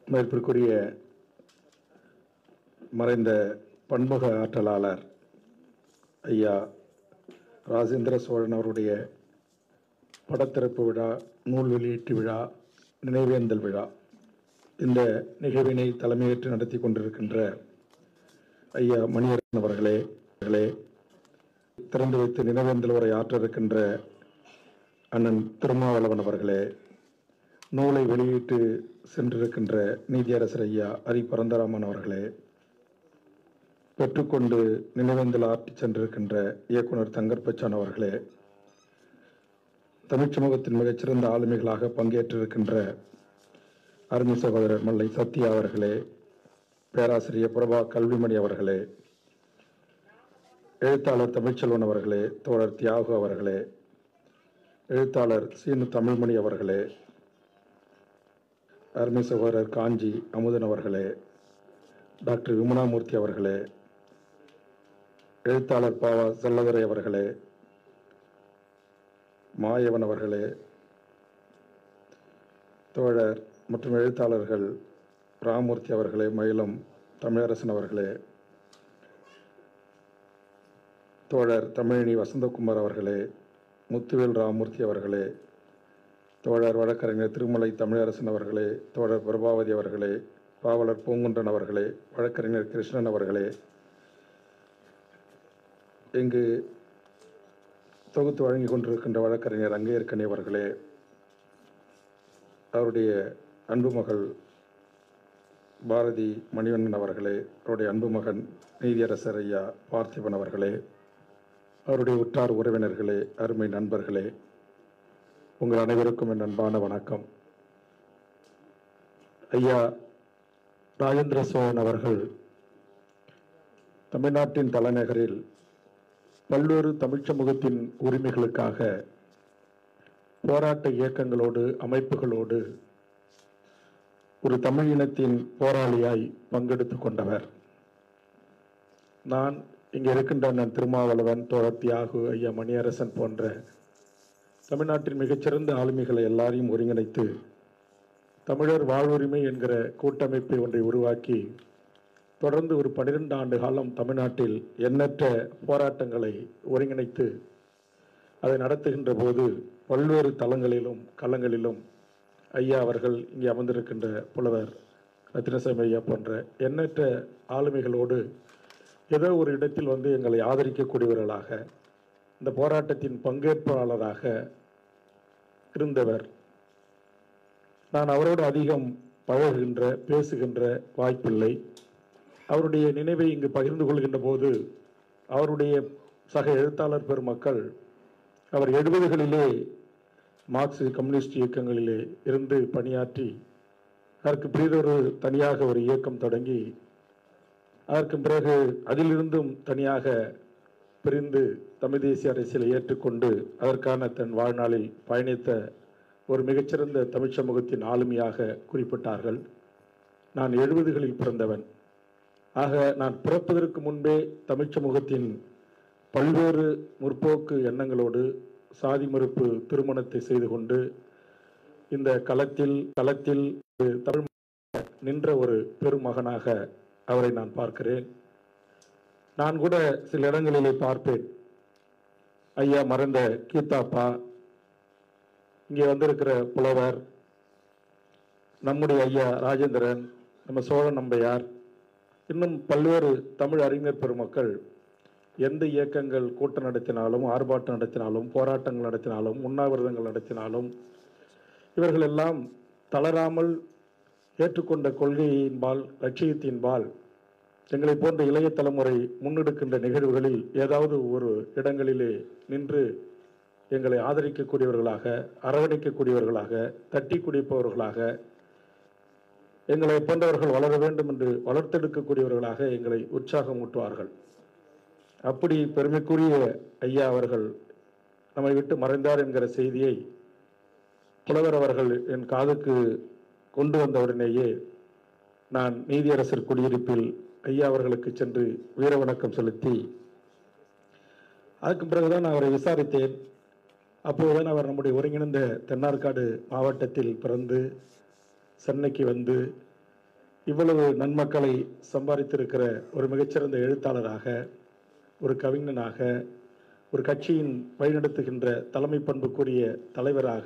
மேற்பிற்குரிய மறைந்த பன்முக ஆற்றலாளர் ஐயா ராஜேந்திர சோழன் அவருடைய படத்திறப்பு விழா நூல் வெளியீட்டு விழா நினைவேந்தல் விழா இந்த நிகழ்வினை தலைமையேற்று நடத்தி கொண்டிருக்கின்ற ஐயா மணியரசன் அவர்களே அவர்களே திறந்து வைத்து நினைவேந்தல் உரை ஆற்ற இருக்கின்ற அண்ணன் திருமாவளவன் அவர்களே நூலை வெளியிட்டு சென்றிருக்கின்ற நீதியரசர் ஐயா அரி பரந்தராமன் அவர்களே பெற்றுக்கொண்டு நினைவேந்தல் ஆற்றி சென்றிருக்கின்ற இயக்குனர் தங்கர்பச்சான் அவர்களே தமிழ் சமூகத்தின் மிகச்சிறந்த ஆளுமைகளாக பங்கேற்றிருக்கின்ற அருமை சகோதரர் மல்லை சத்யா அவர்களே பேராசிரியர் பிரபா கல்விமணி அவர்களே எழுத்தாளர் தமிழ்ச்செல்வன் அவர்களே தோழர் தியாகு அவர்களே எழுத்தாளர் சீனு தமிழ்மணி அவர்களே அருமை சகோதரர் காஞ்சி அமுதன் அவர்களே டாக்டர் விமனாமூர்த்தி அவர்களே எழுத்தாளர் பாவா செல்லதுரை அவர்களே மாயவன் அவர்களே தோழர் மற்றும் எழுத்தாளர்கள் ராமூர்த்தி அவர்களே மயிலம் தமிழரசன் அவர்களே தோழர் தமிழினி வசந்தகுமார் அவர்களே முத்துவேல் ராமூர்த்தி அவர்களே தோழர் வழக்கறிஞர் திருமலை தமிழரசன் அவர்களே தோழர் பிரபாவதி அவர்களே பாவலர் பூங்குன்றன் அவர்களே வழக்கறிஞர் கிருஷ்ணன் அவர்களே இங்கு தொகுத்து வழங்கி கொண்டிருக்கின்ற வழக்கறிஞர் அங்கேற்கனி அவர்களே அவருடைய அன்பு மகள் பாரதி மணிவண்ணன் அவர்களே அவருடைய அன்பு மகன் நீதியரசர் ஐயா பார்த்திபன் அவர்களே அவருடைய உற்றார் உறவினர்களே அருமை நண்பர்களே உங்கள் அனைவருக்கும் என் அன்பான வணக்கம் ஐயா ராஜேந்திர சோழன் அவர்கள் தமிழ்நாட்டின் தலைநகரில் பல்வேறு தமிழ்ச் சமூகத்தின் உரிமைகளுக்காக போராட்ட இயக்கங்களோடு அமைப்புகளோடு ஒரு தமிழ் இனத்தின் போராளியாய் பங்கெடுத்து கொண்டவர் நான் இங்கே இருக்கின்ற அண்ணன் திருமாவளவன் தோழர் தியாகு ஐயா மணியரசன் போன்ற தமிழ்நாட்டின் மிகச்சிறந்த ஆளுமைகளை எல்லாரையும் ஒருங்கிணைத்து தமிழர் வாழ்வுரிமை என்கிற கூட்டமைப்பை ஒன்றை உருவாக்கி தொடர்ந்து ஒரு பன்னிரெண்டு ஆண்டு காலம் தமிழ்நாட்டில் எண்ணற்ற போராட்டங்களை ஒருங்கிணைத்து அதை நடத்துகின்ற போது பல்வேறு தளங்களிலும் களங்களிலும் ஐயா அவர்கள் இங்கே அமர்ந்திருக்கின்ற புலவர் ரத்தினசாமி ஐயா போன்ற எண்ணற்ற ஆளுமைகளோடு ஏதோ ஒரு இடத்தில் வந்து எங்களை ஆதரிக்கக்கூடியவர்களாக இந்த போராட்டத்தின் பங்கேற்பாளராக இருந்தவர் நான் அவரோடு அதிகம் பழகுகின்ற பேசுகின்ற வாய்ப்பில்லை அவருடைய நினைவை இங்கு பகிர்ந்து கொள்கின்ற போது அவருடைய சக எழுத்தாளர் பெருமக்கள் அவர் எழுபதுகளிலே மார்க்சிஸ்ட் கம்யூனிஸ்ட் இயக்கங்களிலே இருந்து பணியாற்றி அதற்கு பிறிதொரு தனியாக ஒரு இயக்கம் தொடங்கி அதற்கு பிறகு அதிலிருந்தும் தனியாக பிரிந்து தமிழ் தேசிய அரசியலை ஏற்றுக்கொண்டு அதற்கான தன் வாழ்நாளில் பயணித்த ஒரு மிகச்சிறந்த தமிழ் சமூகத்தின் ஆளுமையாக குறிப்பிட்டார்கள் நான் எழுபதுகளில் பிறந்தவன் ஆக நான் பிறப்பதற்கு முன்பே தமிழ் சமூகத்தின் பல்வேறு முற்போக்கு எண்ணங்களோடு சாதி மறுப்பு திருமணத்தை செய்து கொண்டு இந்த களத்தில் களத்தில் ஒரு தமிழ் நின்ற ஒரு பெருமகனாக அவரை நான் பார்க்கிறேன் நான் கூட சில இடங்களிலே பார்ப்பேன் ஐயா மறைந்த கீதாப்பா இங்கே வந்திருக்கிற புலவர் நம்முடைய ஐயா ராஜேந்திரன் நம்ம சோழன் நம்பையார் இன்னும் பல்வேறு தமிழ் அறிஞர் பெருமக்கள் எந்த இயக்கங்கள் கூட்டம் நடத்தினாலும் ஆர்ப்பாட்டம் நடத்தினாலும் போராட்டங்கள் நடத்தினாலும் உண்ணாவிரதங்கள் நடத்தினாலும் இவர்கள் எல்லாம் தளராமல் ஏற்றுக்கொண்ட கொள்கையின்பால் லட்சியத்தின்பால் எங்களை போன்ற இளைய தலைமுறை முன்னெடுக்கின்ற நிகழ்வுகளில் ஏதாவது ஒரு இடங்களிலே நின்று எங்களை ஆதரிக்கக்கூடியவர்களாக அரவணைக்கக்கூடியவர்களாக தட்டி குடிப்பவர்களாக எங்களை போன்றவர்கள் வளர வேண்டும் என்று வளர்த்தெடுக்கக்கூடியவர்களாக எங்களை உற்சாகமூட்டுவார்கள் அப்படி பெருமைக்குரிய ஐயா அவர்கள் நம்மை விட்டு மறைந்தார் என்கிற செய்தியை புலவர் அவர்கள் என் காதுக்கு கொண்டு வந்தவுடனேயே நான் நீதியரசர் குடியிருப்பில் ஐயா அவர்களுக்கு சென்று வீர வணக்கம் செலுத்தி அதுக்கு பிறகுதான் நான் அவரை விசாரித்தேன் அப்போதுதான் அவர் நம்முடைய ஒருங்கிணைந்த தென்னார்காடு மாவட்டத்தில் பிறந்து சென்னைக்கு வந்து இவ்வளவு நன்மக்களை சம்பாதித்திருக்கிற ஒரு மிகச்சிறந்த எழுத்தாளராக ஒரு கவிஞனாக ஒரு கட்சியின் வழிநடத்துகின்ற தலைமை பண்புக்குரிய தலைவராக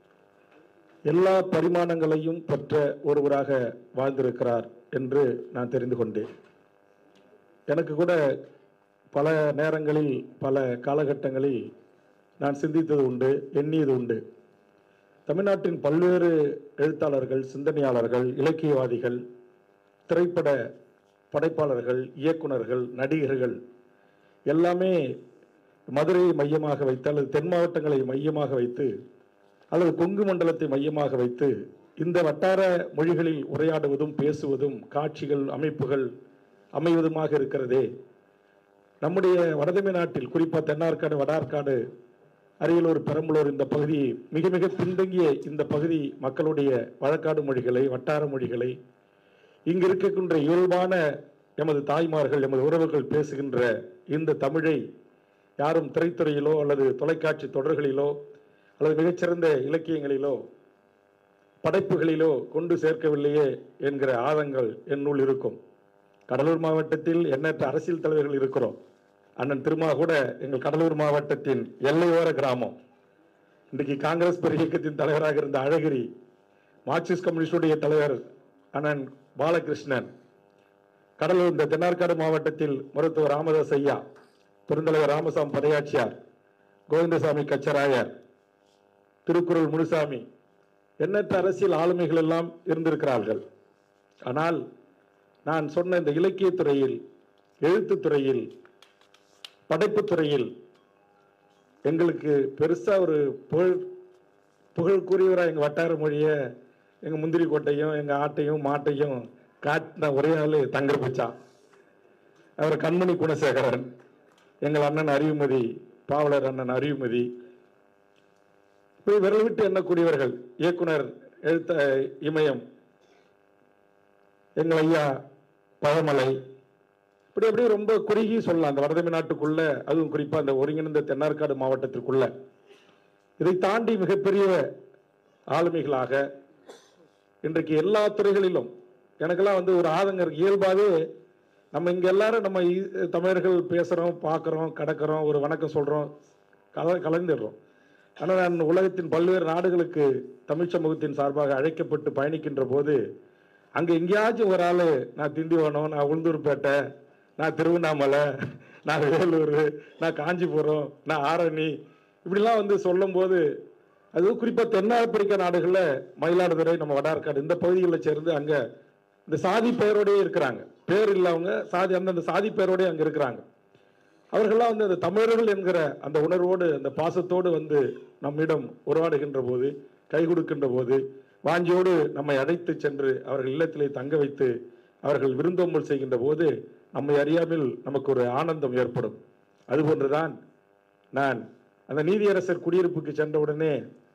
எல்லா பரிமாணங்களையும் பெற்ற ஒருவராக வாழ்ந்திருக்கிறார் என்று நான் தெரிந்து கொண்டேன் எனக்கு கூட பல நேரங்களில் பல காலகட்டங்களில் நான் சிந்தித்தது உண்டு எண்ணியது உண்டு தமிழ்நாட்டின் பல்வேறு எழுத்தாளர்கள் சிந்தனையாளர்கள் இலக்கியவாதிகள் திரைப்பட படைப்பாளர்கள் இயக்குனர்கள் நடிகர்கள் எல்லாமே மதுரையை மையமாக வைத்து அல்லது தென் மாவட்டங்களை மையமாக வைத்து அல்லது கொங்கு மண்டலத்தை மையமாக வைத்து இந்த வட்டார மொழிகளில் உரையாடுவதும் பேசுவதும் காட்சிகள் அமைப்புகள் அமைவதுமாக இருக்கிறதே நம்முடைய வடதமிழ் நாட்டில் குறிப்பாக தென்னார்காடு வடார்காடு அரியலூர் பெரம்பலூர் இந்த பகுதி மிக மிக பின்தங்கிய இந்த பகுதி மக்களுடைய வழக்காடு மொழிகளை வட்டார மொழிகளை இங்கு இருக்கின்ற இயல்பான எமது தாய்மார்கள் எமது உறவுகள் பேசுகின்ற இந்த தமிழை யாரும் திரைத்துறையிலோ அல்லது தொலைக்காட்சி தொடர்களிலோ அல்லது மிகச்சிறந்த இலக்கியங்களிலோ படைப்புகளிலோ கொண்டு சேர்க்கவில்லையே என்கிற ஆதங்கள் என்னுள் இருக்கும் கடலூர் மாவட்டத்தில் எண்ணற்ற அரசியல் தலைவர்கள் இருக்கிறோம் அண்ணன் திருமா கூட எங்கள் கடலூர் மாவட்டத்தின் எல்லையோர கிராமம் இன்றைக்கு காங்கிரஸ் பெரிய இயக்கத்தின் தலைவராக இருந்த அழகிரி மார்க்சிஸ்ட் கம்யூனிஸ்டுடைய தலைவர் அண்ணன் பாலகிருஷ்ணன் கடலூர் இந்த தென்னார்காடு மாவட்டத்தில் மருத்துவர் ராமதாஸ் ஐயா பெருந்தலைவர் ராமசாமி பதையாச்சியார் கோவிந்தசாமி கச்சராயர் திருக்குறள் முனுசாமி எண்ணற்ற அரசியல் ஆளுமைகள் எல்லாம் இருந்திருக்கிறார்கள் ஆனால் நான் சொன்ன இந்த இலக்கியத் துறையில் எழுத்துத் துறையில் படைப்புத் துறையில் எங்களுக்கு பெருசா ஒரு புகழ் புகழ்க்குரியவரா எங்க வட்டார மொழியை எங்க முந்திரி கோட்டையும் எங்க ஆட்டையும் மாட்டையும் காட்டின ஒரே ஆளு தங்கர் பிச்சா அவர் கண்மணி குணசேகரன் எங்கள் அண்ணன் அறிவுமதி பாவலர் அண்ணன் அறிவுமதி இப்படி விரல் விட்டு எண்ணக்கூடியவர்கள் இயக்குனர் எழுத்த இமயம் எங்கள் ஐயா பழமலை இப்படி அப்படியே ரொம்ப குறுகி சொல்லலாம் அந்த வடதமிழ் நாட்டுக்குள்ள அதுவும் குறிப்பா அந்த ஒருங்கிணைந்த தென்னார்காடு மாவட்டத்திற்குள்ள இதை தாண்டி மிகப்பெரிய ஆளுமைகளாக இன்றைக்கு எல்லா துறைகளிலும் எனக்கெல்லாம் வந்து ஒரு ஆதங்கம் இருக்கு இயல்பாகவே நம்ம இங்க எல்லாரும் நம்ம இ- தமிழர்கள் பேசுறோம் பார்க்குறோம் கடக்கிறோம் ஒரு வணக்கம் சொல்றோம் கல கலந்துடுறோம் ஆனால் நான் உலகத்தின் பல்வேறு நாடுகளுக்கு தமிழ் சமூகத்தின் சார்பாக அழைக்கப்பட்டு பயணிக்கின்ற போது அங்கே எங்கேயாச்சும் ஒரு ஆள் நான் திண்டிவனம் நான் உளுந்தூர்பேட்டை நான் திருவண்ணாமலை நான் வேலூர் நான் காஞ்சிபுரம் நான் ஆரணி இப்படிலாம் வந்து சொல்லும்போது அது குறிப்பாக தென்னாப்பிரிக்க நாடுகளில் மயிலாடுதுறை நம்ம வடார்காடு இந்த பகுதிகளில் சேர்ந்து அங்கே இந்த சாதி பெயரோடயே இருக்கிறாங்க பேர் இல்லாதவங்க சாதி அந்தந்த சாதி பெயரோடயே அங்கே இருக்கிறாங்க அவர்கள்லாம் வந்து அந்த தமிழர்கள் என்கிற அந்த உணர்வோடு அந்த பாசத்தோடு வந்து நம்மிடம் உருவாடுகின்ற போது கை கொடுக்கின்ற போது வாஞ்சியோடு நம்மை அழைத்து சென்று அவர்கள் இல்லத்திலே தங்க வைத்து அவர்கள் விருந்தோம்பல் செய்கின்ற போது நம்மை அறியாமல் நமக்கு ஒரு ஆனந்தம் ஏற்படும் அதுபோன்றுதான் நான் அந்த நீதியரசர் குடியிருப்புக்கு சென்றவுடனே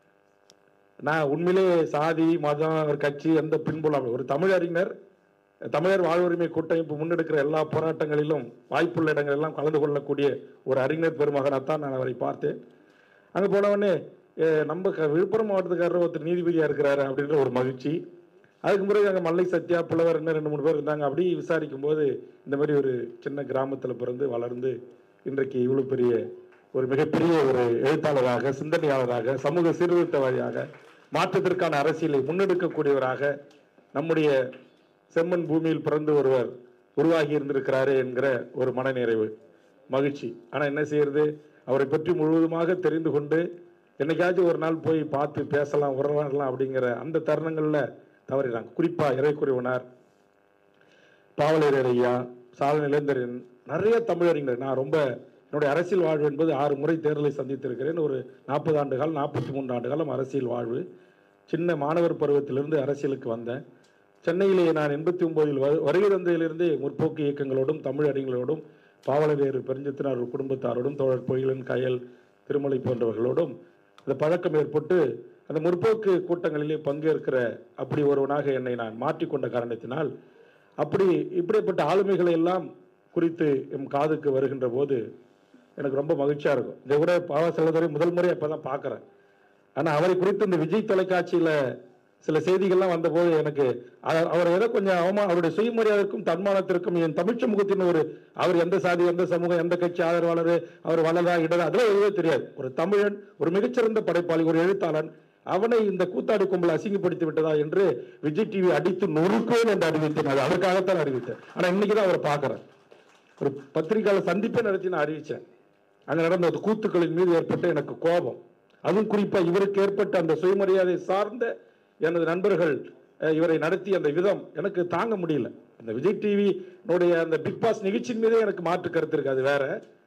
நான் உண்மையிலே சாதி மதம் ஒரு கட்சி எந்த பின்புலம் ஒரு தமிழறிஞர் தமிழர் வாழ்வுரிமை கூட்டமைப்பு முன்னெடுக்கிற எல்லா போராட்டங்களிலும் வாய்ப்புள்ள இடங்கள் எல்லாம் கலந்து கொள்ளக்கூடிய ஒரு அறிஞர் பெருமகனாத்தான் நான் அவரை பார்த்தேன் அங்கே போனவொடனே "ஏ, நம்ம க- விழுப்புரம் மாவட்டத்துக்காரர் ஒருத்தர் நீதிபதியா இருக்கிறாரு அப்படின்ற ஒரு மகிழ்ச்சி அதுக்கு பிறகு அங்கே மல்லை சத்யா புலவர் இன்னும் ரெண்டு மூணு பேர் இருந்தாங்க அப்படி விசாரிக்கும் போது இந்த மாதிரி ஒரு சின்ன கிராமத்தில் பிறந்து வளர்ந்து இன்றைக்கு இவ்வளவு பெரிய ஒரு மிகப்பெரிய ஒரு எழுத்தாளராக சிந்தனையாளராக சமூக சீர்திருத்தவாதியாக மாற்றத்திற்கான அரசியலை முன்னெடுக்கக்கூடியவராக நம்முடைய செம்மண் பூமியில் பிறந்து ஒருவர் உருவாகி இருந்திருக்கிறாரே என்கிற ஒரு மனநிறைவு மகிழ்ச்சி ஆனா என்ன செய்யறது அவரை பற்றி முழுவதுமாக தெரிந்து கொண்டு என்னைக்காச்சும் ஒரு நாள் போய் பார்த்து பேசலாம் உறவாடலாம் அப்படிங்கிற அந்த தருணங்கள்ல தவறினாங்க குறிப்பா இறைக்குறைவனார் பாவலர் ஐயா சால நிலேந்தரன் நிறைய தமிழறிஞர் நான் ரொம்ப என்னுடைய அரசியல் வாழ்வு என்பது ஆறு முறை தேர்தலை சந்தித்திருக்கிறேன் ஒரு நாற்பது ஆண்டு காலம் நாற்பத்தி மூன்று ஆண்டு காலம் அரசியல் வாழ்வு சின்ன மாணவர் பருவத்திலிருந்து அரசியலுக்கு வந்தேன் சென்னையிலே நான் எண்பத்தி ஒன்பதில் வருகை தந்தையிலிருந்தே முற்போக்கு இயக்கங்களோடும் தமிழ் அறிஞர்களோடும் பாவலவேறு பெருஞ்சத்தினார் குடும்பத்தாரோடும் தோழர் பொய்யலன் கயல் திருமலை போன்றவர்களோடும் அந்த பழக்கம் ஏற்பட்டு அந்த முற்போக்கு கூட்டங்களிலே பங்கேற்கிற அப்படி ஒருவனாக என்னை நான் மாற்றிக்கொண்ட காரணத்தினால் அப்படி இப்படிப்பட்ட ஆளுமைகளை எல்லாம் குறித்து எம் காதுக்கு வருகின்ற போது எனக்கு ரொம்ப மகிழ்ச்சியா இருக்கும் இதை கூட பாவ செல்வதுரை முதல் முறை அப்பதான் பார்க்கிறேன் ஆனா அவரை குறித்து இந்த விஜய் தொலைக்காட்சியில சில செய்திகள்லாம் வந்தபோது எனக்கு அ- அவர் ஏதோ கொஞ்சம் அவமா அவருடைய சுயமரியாதைக்கும் தன்மானத்திற்கும் என் தமிழ் சமூகத்தின் ஒரு அவர் எந்த சாதி எந்த சமூகம் எந்த கட்சி ஆதரவாளர் அவர் வளரா இடரா அதெல்லாம் எதுவே தெரியாது ஒரு தமிழன் ஒரு மிகச்சிறந்த படைப்பாளி ஒரு எழுத்தாளன் அவனை இந்த கூத்தாடி கும்பல் அசிங்கப்படுத்தி விட்டதா என்று விஜய் டிவி அடித்து நொறுக்குவேன் என்று அறிவித்தேன் அது அதற்காகத்தான் அறிவித்தேன் ஆனா இன்னைக்கு தான் அவரை பார்க்கிறேன் ஒரு பத்திரிகையாளர் சந்திப்பே நடத்தி நான் அறிவிச்சேன் அங்க நடந்த அந்த கூத்துக்களின் மீது ஏற்பட்ட எனக்கு கோபம் அதுவும் குறிப்பா இவருக்கு ஏற்பட்ட அந்த சுயமரியாதை சார்ந்த எனது நண்பர்கள் அஹ், இவரை நடத்திய அந்த விதம் எனக்கு தாங்க முடியல அந்த விஜய் டிவி அந்த பிக் பாஸ் நிகழ்ச்சியின் மீதே எனக்கு மாற்று கருத்து இருக்கு அது வேற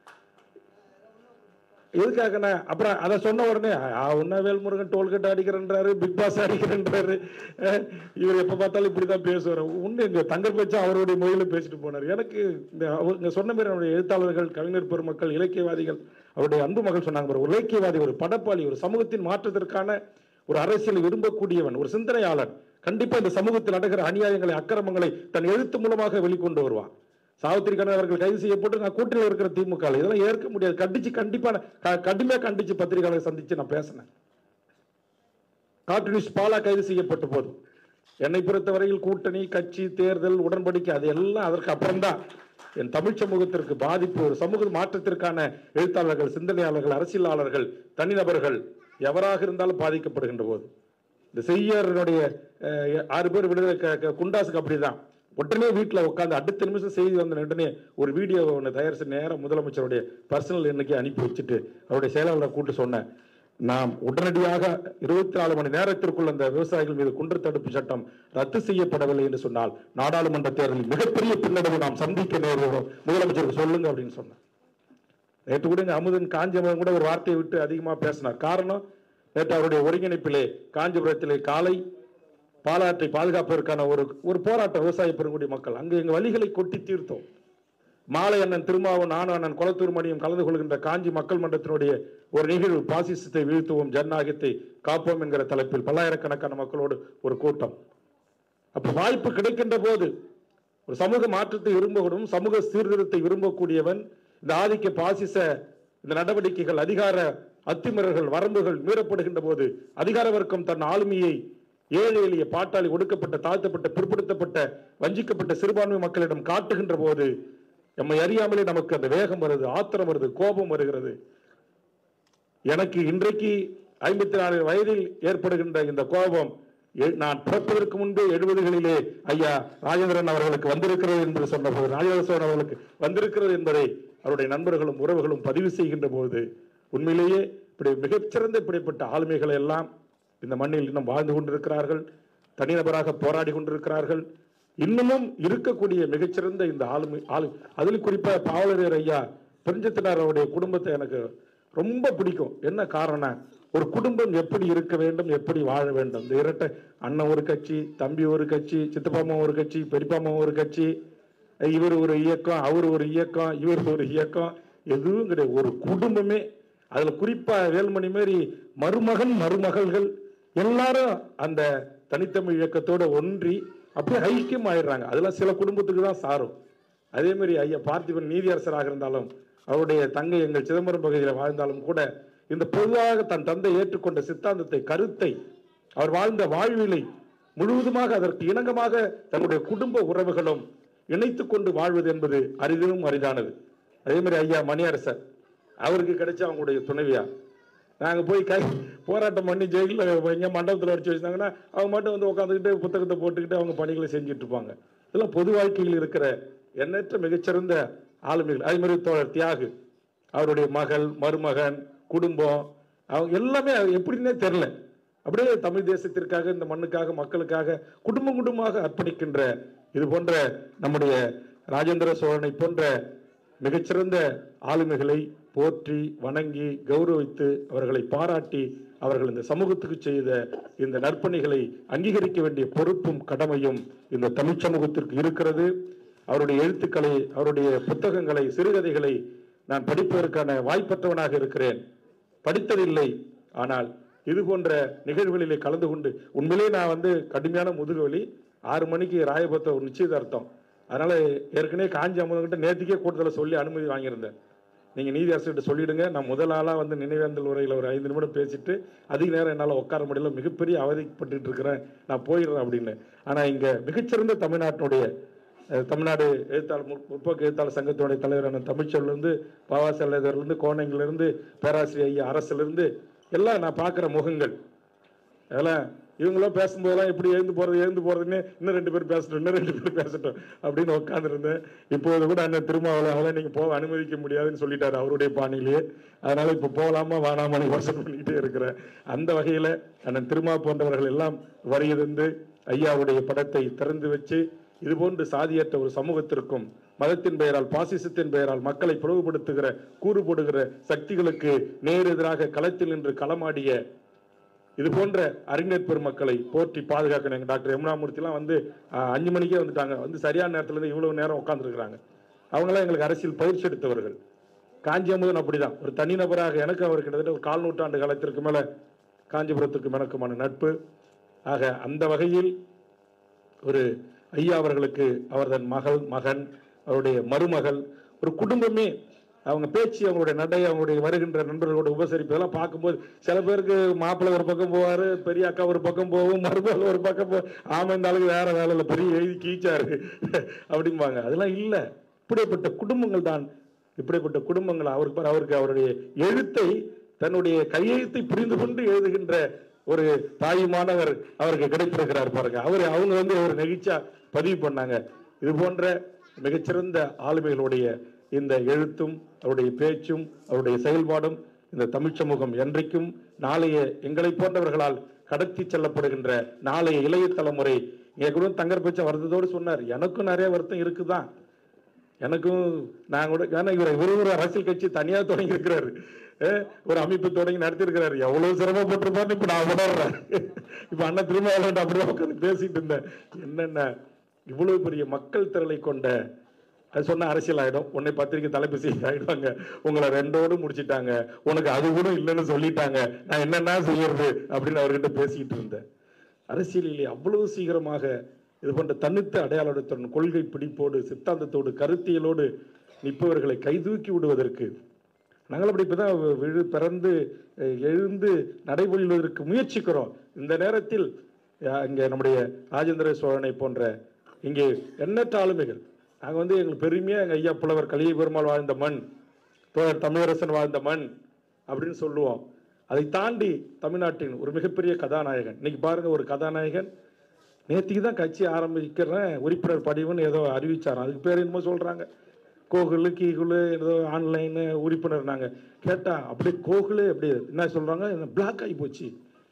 எதுக்காகண்ணே அப்புறம் அதை சொன்ன உடனே உன்ன வேல்முருகன் டோல்கேட் அடிக்கிறன்றாரு பிக் பாஸ் அடிக்கிறன்றாரு அஹ், இவர் எப்ப பார்த்தாலும் இப்படிதான் பேசுவார் உண்டு இந்த தங்கர் பேச்சா அவருடைய மொழியில பேசிட்டு போனார் எனக்கு இந்த அவங்க சொன்ன மாதிரி அவருடைய எழுத்தாளர்கள் கவிஞர் பெருமக்கள் இலக்கியவாதிகள் அவருடைய அன்பு மகள் சொன்னாங்க பாரு, ஒரு இலக்கியவாதி ஒரு படப்பாளி ஒரு சமூகத்தின் மாற்றத்திற்கான ஒரு அரசியலை விரும்பக்கூடியவன் ஒரு சிந்தனையாளன் கண்டிப்பா இந்த சமூகத்தில் நடக்கிற அநியாயங்களை அக்கிரமங்களை தன் எழுத்து மூலமாக வெளிக்கொண்டு வருவான் சாவித்திரி கண்ணன் அவர்கள் கைது செய்யப்பட்டு நான் கூட்டணியில் இருக்கிற திமுக ல. இதெல்லாம் ஏற்க முடியாது கண்டிச்சு கண்டிப்பா நான் க- கடுமையா கண்டிச்சு பத்திரிகையாளரை சந்திச்சு நான் பேசினேன் கார்ட்டூனிஸ்ட் பாலா கைது செய்யப்பட்ட போது என்னை பொறுத்தவரையில் கூட்டணி கட்சி தேர்தல் உடன்படிக்கை அது எல்லாம் அதற்கு அப்புறம்தான் என் தமிழ் சமூகத்திற்கு பாதிப்பு ஒரு சமூக மாற்றத்திற்கான எழுத்தாளர்கள் சிந்தனையாளர்கள் அரசியலாளர்கள் தனிநபர்கள் எவராக இருந்தாலும் பாதிக்கப்படுகின்ற போது இந்த செய்யறனுடைய அஹ், ஆறு பேர் விடுதலை க- க- குண்டாசுக்கு அப்படிதான் உடனே வீட்டில் உட்காந்து அடுத்த நிமிஷம் செய்தி வந்த உடனே ஒரு வீடியோ ஒன்று தயாரிச்சு நேரம் முதலமைச்சருடைய பர்சனல் எண்ணிக்கை அனுப்பி வச்சுட்டு அவருடைய செயலாளரை கூப்பிட்டு சொன்னேன் நாம் உடனடியாக இருபத்தி நாலு மணி நேரத்திற்குள் அந்த விவசாயிகள் மீது குண்டர் தடுப்பு சட்டம் ரத்து செய்யப்படவில்லை என்று சொன்னால் நாடாளுமன்ற தேர்தலில் மிகப்பெரிய பின்னடைவை நாம் சந்திக்க நேரிடும் முதலமைச்சருக்கு சொல்லுங்க அப்படின்னு சொன்னேன் நேற்று கூட இங்க அமுதன் காஞ்சிபுரம் கூட ஒரு வார்த்தையை விட்டு அதிகமா பேசினார் காரணம் நேற்று அவருடைய ஒருங்கிணைப்பிலே காஞ்சிபுரத்திலே காலை பாலாற்றை பாதுகாப்பதற்கான ஒரு ஒரு போராட்டம் விவசாய பெருங்குடி மக்கள் அங்கு எங்க வழிகளை கொட்டி தீர்த்தோம் மாலை அண்ணன் திருமாவும் நானும் அண்ணன் குளத்தூர் மணியும் கலந்து கொள்கின்ற காஞ்சி மக்கள் மன்றத்தினுடைய ஒரு நிகழ்வு பாசிசத்தை வீழ்த்துவோம் ஜனநாயகத்தை காப்போம் என்கிற தலைப்பில் பல்லாயிரக்கணக்கான மக்களோடு ஒரு கூட்டம் அப்ப வாய்ப்பு கிடைக்கின்ற போது ஒரு சமூக மாற்றத்தை விரும்பக்கூடும் சமூக சீர்திருத்தத்தை விரும்பக்கூடியவன் இந்த ஆதிக்க பாசிச இந்த நடவடிக்கைகள் அதிகார அத்துமீறல்கள் வரம்புகள் மீறப்படுகின்ற போது அதிகார வர்க்கம் தன் ஆளுமையை ஏழை எளிய பாட்டாளி ஒடுக்கப்பட்ட தாழ்த்தப்பட்ட பிற்படுத்தப்பட்ட வஞ்சிக்கப்பட்ட சிறுபான்மை மக்களிடம் காட்டுகின்ற போது நம்மை அறியாமலே நமக்கு அந்த வேகம் வருது ஆத்திரம் வருது கோபம் வருகிறது எனக்கு இன்றைக்கு ஐம்பத்தி நாலு வயதில் ஏற்படுகின்ற இந்த கோபம் எ- நான் பிறப்பதற்கு முன்பே எழுபதுகளிலே ஐயா ராஜேந்திரன் அவர்களுக்கு வந்திருக்கிறது என்று சொன்னபோது ராஜேந்திர சோழன் அவர்களுக்கு வந்திருக்கிறது என்பதை அவருடைய நண்பர்களும் உறவுகளும் பதிவு செய்கின்ற போது உண்மையிலேயே இப்படி மிகச்சிறந்த இப்படிப்பட்ட ஆளுமைகளை எல்லாம் இந்த மண்ணில் இன்னும் வாழ்ந்து கொண்டிருக்கிறார்கள் தனிநபராக போராடி கொண்டிருக்கிறார்கள் இன்னமும் இருக்கக்கூடிய மிகச்சிறந்த இந்த ஆளுமை ஆளு அதில் குறிப்பா பாவலரர் ஐயா பெருஞ்சத்தினார் அவருடைய குடும்பத்தை எனக்கு ரொம்ப பிடிக்கும் என்ன காரணம் ஒரு குடும்பம் எப்படி இருக்க வேண்டும் எப்படி வாழ வேண்டும் இந்த இரட்டை அண்ணன் ஒரு கட்சி தம்பி ஒரு கட்சி சித்தப்பாமா ஒரு கட்சி பெரியப்பாமா ஒரு கட்சி இவர் ஒரு இயக்கம் அவர் ஒரு இயக்கம் இவர் ஒரு இயக்கம் எதுவும் கிடையாது ஒரு குடும்பமே அதுல குறிப்பா வேல்மணி மாரி மருமகன் மருமகள்கள் எல்லாரும் அந்த தனித்தமிழ் இயக்கத்தோட ஒன்றி அப்படியே ஐக்கியம் ஆயிடுறாங்க அதெல்லாம் சில குடும்பத்துக்கு தான் சாரும் அதே மாதிரி ஐயா பார்த்திபன் நீதியரசராக இருந்தாலும் அவருடைய தங்கை எங்கள் சிதம்பரம் பகுதியில் வாழ்ந்தாலும் கூட இந்த பொதுவாக தன் தந்தை ஏற்றுக்கொண்ட சித்தாந்தத்தை கருத்தை அவர் வாழ்ந்த வாழ்விலை முழுவதுமாக அதற்கு இணங்கமாக தன்னுடைய குடும்ப உறவுகளும் இணைத்துக் கொண்டு வாழ்வது என்பது அரிதிலும் அரிதானது அதே மாதிரி ஐயா மணியரசர் அவருக்கு கிடைச்ச அவங்களுடைய துணைவியா நாங்க போய் கை போராட்டம் பண்ணி ஜெயிலில் எங்க மண்டபத்தில் அடிச்சு வச்சிருந்தாங்கன்னா அவங்க மட்டும் வந்து உட்காந்துக்கிட்டு புத்தகத்தை போட்டுக்கிட்டு அவங்க பணிகளை செஞ்சுட்டு இருப்பாங்க இதெல்லாம் பொது வாழ்க்கையில் இருக்கிற எண்ணற்ற மிகச்சிறந்த ஆளுமைகள் அதே மாதிரி தோழர் தியாகு அவருடைய மகள் மருமகன் குடும்பம் அவங்க எல்லாமே அது எப்படின்னே தெரில அப்படியே தமிழ் தேசத்திற்காக இந்த மண்ணுக்காக மக்களுக்காக குடும்பம் குடும்பமாக அர்ப்பணிக்கின்ற இது போன்ற நம்முடைய ராஜேந்திர சோழனை போன்ற மிகச்சிறந்த ஆளுமைகளை போற்றி வணங்கி கௌரவித்து அவர்களை பாராட்டி அவர்கள் இந்த சமூகத்துக்கு செய்த இந்த நற்பணிகளை அங்கீகரிக்க வேண்டிய பொறுப்பும் கடமையும் இந்த தமிழ் சமூகத்திற்கு இருக்கிறது அவருடைய எழுத்துக்களை அவருடைய புத்தகங்களை சிறுகதைகளை நான் படிப்பதற்கான வாய்ப்பற்றவனாக இருக்கிறேன் படித்ததில்லை ஆனால் இது போன்ற நிகழ்வுகளிலே கலந்து கொண்டு உண்மையிலே நான் வந்து கடுமையான முதுகுவலி ஆறு மணிக்கு ராயபத்த ஒரு நிச்சயதார்த்தம் அதனால ஏற்கனவே காஞ்சி அமுதங்கிட்ட நேற்றுக்கே கூட்டத்தில் சொல்லி அனுமதி வாங்கியிருந்தேன் நீங்கள் நீதி அரசுகிட்ட சொல்லிடுங்க நான் முதல் ஆளாக வந்து நினைவேந்தல் உரையில் ஒரு ஐந்து நிமிடம் பேசிட்டு அதிக நேரம் என்னால் உட்கார முடியல மிகப்பெரிய அவதிப்பட்டுட்டு இருக்கிறேன் நான் போயிடுறேன் அப்படின்னு ஆனால் இங்கே மிகச்சிறந்த தமிழ்நாட்டினுடைய அஹ், தமிழ்நாடு எழுத்தாளர் முற்- முற்போக்கு எழுத்தாளர் சங்கத்தினுடைய தலைவரான தமிழ்ச்சொல்லேருந்து பாவா செல்லதர்லேருந்து கோணைங்கிலிருந்து பேராசிரியர் ஐயா அரசுலேருந்து எல்லாம் நான் பார்க்குற முகங்கள் அதெல்லாம் இவங்களாம் பேசும்போதெல்லாம் எப்படி எழுந்து போகிறது எழுந்து போகிறதுன்னு இன்னும் ரெண்டு பேர் பேசட்டும் இன்னும் ரெண்டு பேர் பேசட்டும் அப்படின்னு உட்காந்துருந்தேன் இப்போது கூட அண்ணன் திருமாவளவன் அவளை நீங்கள் போக அனுமதிக்க முடியாதுன்னு சொல்லிட்டாரு அவருடைய பாணியிலேயே அதனால இப்போ போகலாமா வேணாமான்னு யோசனை பண்ணிக்கிட்டே இருக்கிறேன் அந்த வகையில் அண்ணன் திருமா போன்றவர்கள் எல்லாம் வருகிறது ஐயாவுடைய படத்தை திறந்து வச்சு இதுபோன்று சாதியற்ற ஒரு சமூகத்திற்கும் மதத்தின் பெயரால் பாசிசத்தின் பெயரால் மக்களை பிளவுபடுத்துகிற கூறு போடுகிற சக்திகளுக்கு நேர் எதிராக களத்தில் நின்று களமாடிய இது போன்ற அறிஞர் பெருமக்களை போற்றி பாதுகாக்கணும் எங்க டாக்டர் யமுனாமூர்த்திலாம் வந்து ஆஹ், அஞ்சு மணிக்கே வந்துட்டாங்க வந்து சரியான நேரத்துல இருந்து இவ்வளவு நேரம் உட்காந்துருக்குறாங்க அவங்களாம் எங்களுக்கு அரசியல் பயிற்சி எடுத்தவர்கள் காஞ்சி அமுதன் அப்படிதான் ஒரு தனிநபராக எனக்கு அவர் கிட்டத்தட்ட ஒரு கால் நூற்றாண்டு காலத்திற்கு மேல காஞ்சிபுரத்துக்கு எனக்குமான நட்பு ஆக அந்த வகையில் ஒரு ஐயா அவர்களுக்கு அவர்தன் மகள் மகன் அவருடைய மருமகள் ஒரு குடும்பமே அவங்க பேச்சு அவங்களுடைய நடை அவங்களுடைய வருகின்ற நண்பர்களோட உபசரிப்பு இதெல்லாம் பார்க்கும்போது சில பேருக்கு மாப்பிள்ளை ஒரு பக்கம் போவாரு பெரிய அக்கா ஒரு பக்கம் போகும் மருமகள் ஒரு பக்கம் போ ஆமா இந்த ஆளுக்கு வேற வேலை இல்லை பெரிய எழுதி கீச்சாரு அப்படிம்பாங்க அதெல்லாம் இல்லை இப்படிப்பட்ட குடும்பங்கள் தான் இப்படிப்பட்ட குடும்பங்கள் அவருக்கு பாரு, அவருக்கு அவருடைய எழுத்தை தன்னுடைய கையெழுத்தை புரிந்து கொண்டு எழுதுகின்ற ஒரு தாயுமானவர் அவருக்கு கிடைத்திருக்கிறார் பாருங்க அவர் அவங்க வந்து ஒரு நெகிழ்ச்சியா பதிவு பண்ணாங்க இது போன்ற மிகச்சிறந்த ஆளுமைகளுடைய இந்த எழுத்தும் அவருடைய பேச்சும் அவருடைய செயல்பாடும் இந்த தமிழ் சமூகம் என்றைக்கும் நாளைய எங்களை போன்றவர்களால் கடத்தி செல்லப்படுகின்ற நாளைய இளைய தலைமுறை இங்க கூட தங்கர் பேச்ச வருத்தத்தோடு சொன்னார் எனக்கும் நிறைய வருத்தம் இருக்குதான் எனக்கும் நான் கூட ஏன்னா இவர் இவரு ஒரு அரசியல் கட்சி தனியா தொடங்கி இருக்கிறாரு அஹ் ஒரு அமைப்பு தொடங்கி நடத்திருக்கிறாரு எவ்வளவு சிரமப்பட்டிருப்பான்னு இப்ப நான் உணர்றேன் இப்ப அண்ணன் திருமாவளவன் அப்படியே உட்காந்து பேசிட்டு இருந்தேன் என்னென்ன இவ்வளவு பெரிய மக்கள் திரளை கொண்ட அது சொன்ன அரசியல் ஆயிடும் உன்னை பத்திரிக்கை தலைப்பு செய்தி ஆயிடுவாங்க உங்களை ரெண்டோடு முடிச்சிட்டாங்க உனக்கு அது கூட இல்லைன்னு சொல்லிட்டாங்க நான் என்னென்ன செய்யறது அப்படின்னு அவர்கிட்ட பேசிக்கிட்டு இருந்தேன் அரசியலிலே அவ்வளவு சீக்கிரமாக இது போன்ற தன்னித்த அடையாளத்துடன் கொள்கை பிடிப்போடு சித்தாந்தத்தோடு கருத்தியலோடு நிற்பவர்களை கைதூக்கி விடுவதற்கு நாங்கள் அப்படி இப்பதான் விழு பிறந்து அஹ், எழுந்து நடைபெறுவதற்கு முயற்சிக்கிறோம் இந்த நேரத்தில் அஹ், இங்கே நம்முடைய ராஜேந்திர சோழனை போன்ற இங்கே எண்ணற்ற ஆளுமைகள் நாங்கள் வந்து எங்களுக்கு பெருமையாக எங்கள் ஐயா புலவர் கலிய பெருமாள் வாழ்ந்த மண் தோழர் தமிழரசன் வாழ்ந்த மண் அப்படின்னு சொல்லுவோம் அதை தாண்டி தமிழ்நாட்டின் ஒரு மிகப்பெரிய கதாநாயகன் இன்னைக்கு பாருங்க ஒரு கதாநாயகன் நேற்றுக்கு தான் கட்சி ஆரம்பிக்கிறேன் உறுப்பினர் படிவுன்னு ஏதோ அறிவிச்சாராம் அதுக்கு பேர் என்னமோ சொல்றாங்க கோகுலு கீகுலு ஏதோ ஆன்லைன் உறுப்பினர் நாங்க கேட்டா அப்படியே கோகுலு அப்படி என்ன சொல்றாங்க பிளாக் ஆகி போச்சு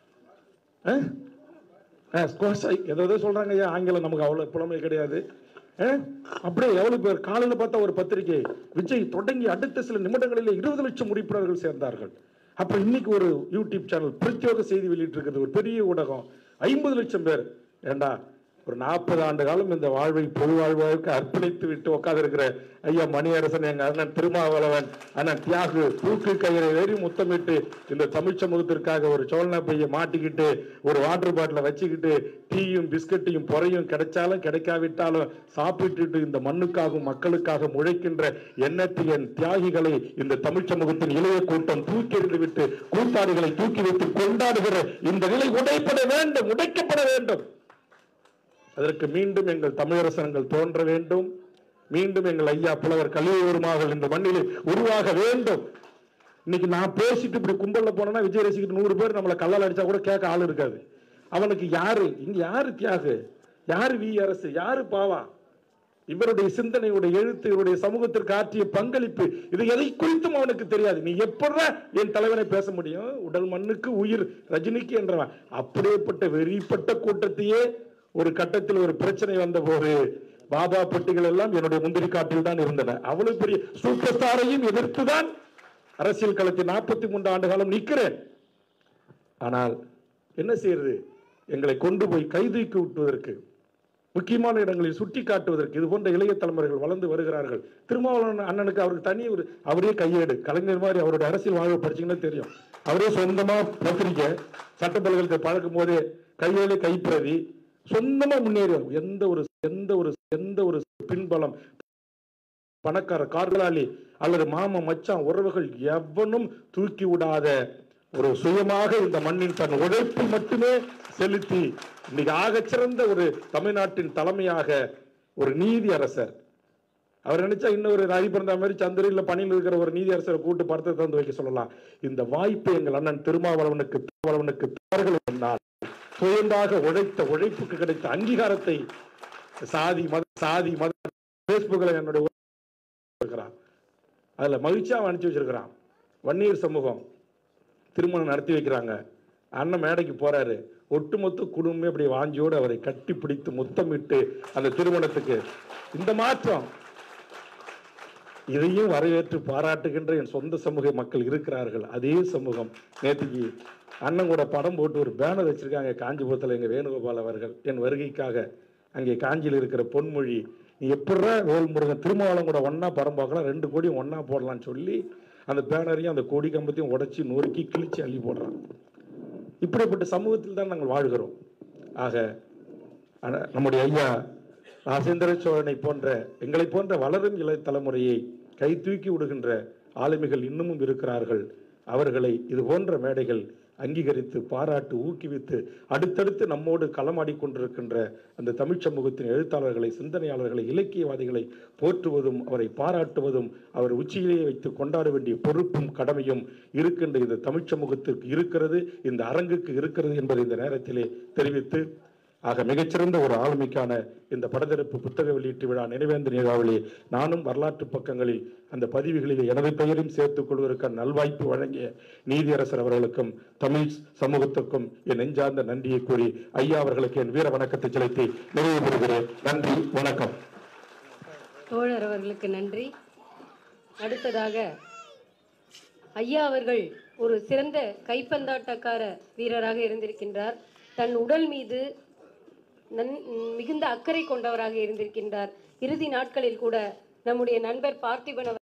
ஸ்குவாஷ் ஆகி ஏதோ ஏதோ சொல்றாங்க ஐயா ஆங்கிலம் நமக்கு அவ்வளவு புலமை கிடையாது அஹ், அப்படியே எவ்வளவு பேர் காலையில பார்த்தா ஒரு பத்திரிகை விஜய் தொடங்கி அடுத்த சில நிமிடங்களிலே இருபது லட்சம் உறுப்பினர்கள் சேர்ந்தார்கள் அப்ப இன்னைக்கு ஒரு யூடியூப் சேனல் பிரத்யோக செய்தி வெளியிட்டு இருக்கிறது ஒரு பெரிய ஊடகம் ஐம்பது லட்சம் பேர் ஏண்டா ஒரு நாற்பது ஆண்டு காலம் இந்த வாழ்வை பொது வாழ்வாழ்வுக்கு அர்ப்பணித்து விட்டு உட்கார்ந்திருக்கிற ஐயா மணியரசன் எங்க அண்ணன் திருமாவளவன் அண்ணன் தியாகு தூக்கு கயிறை ஏறி முத்தமிட்டு இந்த தமிழ் சமூகத்திற்காக ஒரு சோழனா பைய மாட்டிக்கிட்டு ஒரு வாட்டர் பாட்டில வச்சுக்கிட்டு டீயும் பிஸ்கட்டையும் பொறையும் கிடைச்சாலும் கிடைக்காவிட்டாலும் சாப்பிட்டுட்டு இந்த மண்ணுக்காகவும் மக்களுக்காக முழைக்கின்ற எண்ணத்தியன் தியாகிகளை இந்த தமிழ் சமூகத்தின் இளைய கூட்டம் தூக்கி எறிந்து விட்டு கூத்தாடிகளை தூக்கி வைத்து கொண்டாடுகிற இந்த நிலை உடைப்பட வேண்டும் உடைக்கப்பட வேண்டும் அதற்கு மீண்டும் எங்கள் தமிழரசனங்கள் தோன்ற வேண்டும் மீண்டும் எங்கள் ஐயா புலவர் கலியூருமாக இந்த மண்ணில் உருவாக வேண்டும் இன்னைக்கு நான் பேசிட்டு இப்படி கும்பல்ல போனேன்னா விஜய் ரசிகர் நூறு பேர் நம்மளை கல்லால் அடிச்சா கூட கேட்க ஆள் இருக்காது அவனுக்கு யாரு இங்க யாரு தியாகு யாரு வி அரசு யாரு பாவா இவருடைய சிந்தனையுடைய எழுத்து இவருடைய சமூகத்திற்கு ஆற்றிய பங்களிப்பு இது எதை குறித்தும் அவனுக்கு தெரியாது நீ எப்படா என் தலைவனை பேச முடியும் உடல் மண்ணுக்கு உயிர் ரஜினிக்கு என்றவன் அப்படியேப்பட்ட வெறிப்பட்ட கூட்டத்தையே ஒரு கட்டத்தில் ஒரு பிரச்சனை வந்த போது பாபா பெட்டிகள் எல்லாம் என்னுடைய முந்திரி காட்டில் தான் இருந்தன அவ்வளவு பெரிய சூப்பர் ஸ்டாரையும் எதிர்த்துதான் அரசியல் களத்தில் நாற்பத்தி மூன்று ஆண்டு காலம் நிற்கிறேன் ஆனால் என்ன செய்யறது எங்களை கொண்டு போய் கைதூக்கி விட்டுவதற்கு முக்கியமான இடங்களில் சுட்டி காட்டுவதற்கு இது போன்ற இளைய தலைமுறைகள் வளர்ந்து வருகிறார்கள் திருமாவளவன் அண்ணனுக்கு அவருக்கு தனி ஒரு அவரே கையேடு கலைஞர் மாதிரி அவருடைய அரசியல் வாழ்வு படிச்சீங்கன்னா தெரியும் அவரே சொந்தமா பத்திரிக்கை சட்டப்பல்கலைக்கழகத்தை பழக்கும் போதே கையேடு கைப்பிரதி சொந்தமா முன்னேறியவர் எந்த ஒரு எந்த ஒரு எந்த ஒரு பின்பலம் பணக்கார கார்களாளி அல்லது மாம மச்சான் உறவுகள் எவனும் தூக்கி விடாத ஒரு சுயமாக இந்த மண்ணின் தன் உழைப்பு மட்டுமே செலுத்தி இன்னைக்கு ஆகச்சிறந்த ஒரு தமிழ்நாட்டின் தலைமையாக ஒரு நீதி அரசர் அவர் நினைச்சா இன்னொரு நரி பிறந்த மாதிரி சந்திரில பணியில் இருக்கிற ஒரு நீதி அரசரை கூட்டு படத்தை தந்து வைக்க சொல்லலாம் இந்த வாய்ப்பு எங்கள் அண்ணன் திருமாவளவனுக்கு திருமாவளவனுக்கு தவறுகள் சொன்னால் சுயந்தாக உழைத்த உழைப்புக்கு கிடைத்த அங்கீகாரத்தை சாதி மத சாதி மத பேஸ்புக்கில் என்னுடைய உறவு இருக்கிறான் அதுல மகிழ்ச்சியா அனுப்பிச்சு வச்சிருக்கிறான் வன்னியர் சமூகம் திருமணம் நடத்தி வைக்கிறாங்க அண்ணன் மேடைக்கு போறாரு ஒட்டுமொத்த குடும்பமே அப்படி வாஞ்சியோடு அவரை கட்டி பிடித்து முத்தமிட்டு அந்த திருமணத்துக்கு இந்த மாற்றம் இதையும் வரவேற்று பாராட்டுகின்ற என் சொந்த சமூக மக்கள் இருக்கிறார்கள் அதே சமூகம் நேற்றுக்கு அண்ணன் கூட படம் போட்டு ஒரு பேனர் வச்சிருக்காங்க காஞ்சிபுரத்தில் எங்க வேணுகோபால் அவர்கள் என் வருகைக்காக அங்கே காஞ்சியில் இருக்கிற பொன்மொழி நீ எப்படா வேல் முருகன் திருமாவளம் கூட ஒண்ணா படம் பார்க்கலாம் ரெண்டு கோடியும் ஒண்ணா போடலாம்னு சொல்லி அந்த பேனரையும் அந்த கொடி கம்பத்தையும் உடைச்சி நொறுக்கி கிழிச்சு அள்ளி போடுறான் இப்படிப்பட்ட சமூகத்தில் தான் நாங்கள் வாழ்கிறோம் ஆக ஆனா, நம்முடைய ஐயா ராஜேந்திர சோழனை போன்ற எங்களை போன்ற வளரும் இளைய தலைமுறையை கை தூக்கி விடுகின்ற ஆளுமைகள் இன்னமும் இருக்கிறார்கள் அவர்களை இது போன்ற மேடைகள் அங்கீகரித்து பாராட்டு ஊக்குவித்து அடுத்தடுத்து நம்மோடு களமாடி கொண்டிருக்கின்ற அந்த தமிழ் சமூகத்தின் எழுத்தாளர்களை சிந்தனையாளர்களை இலக்கியவாதிகளை போற்றுவதும் அவரை பாராட்டுவதும் அவர் உச்சியிலேயே வைத்து கொண்டாட வேண்டிய பொறுப்பும் கடமையும் இருக்கின்ற இந்த தமிழ் சமூகத்திற்கு இருக்கிறது இந்த அரங்குக்கு இருக்கிறது என்பதை இந்த நேரத்திலே தெரிவித்து ஆக மிகச்சிறந்த ஒரு ஆளுமைக்கான இந்த படத்திறப்பு புத்தக வெளியீட்டு விழா நினைவேந்த நிகழ்வில் நானும் வரலாற்று பக்கங்களில் அந்த பதிவுகளில் எனது பெயரையும் சேர்த்துக் கொள்வதற்கான நல்வாய்ப்பு வழங்கிய நீதியரசர் அவர்களுக்கும் தமிழ் சமூகத்துக்கும் என் நெஞ்சார்ந்த நன்றியை கூறி ஐயா அவர்களுக்கு என் வீர வணக்கத்தை செலுத்தி நிறைவு பெறுகிறேன் நன்றி வணக்கம் தோழர் அவர்களுக்கு நன்றி அடுத்ததாக ஐயா அவர்கள் ஒரு சிறந்த கைப்பந்தாட்டக்கார வீரராக இருந்திருக்கின்றார் தன் உடல் மீது நன் மிகுந்த அக்கறை கொண்டவராக இருந்திருக்கின்றார் இறுதி நாட்களில் கூட நம்முடைய நண்பர் பார்த்திபன் அவர்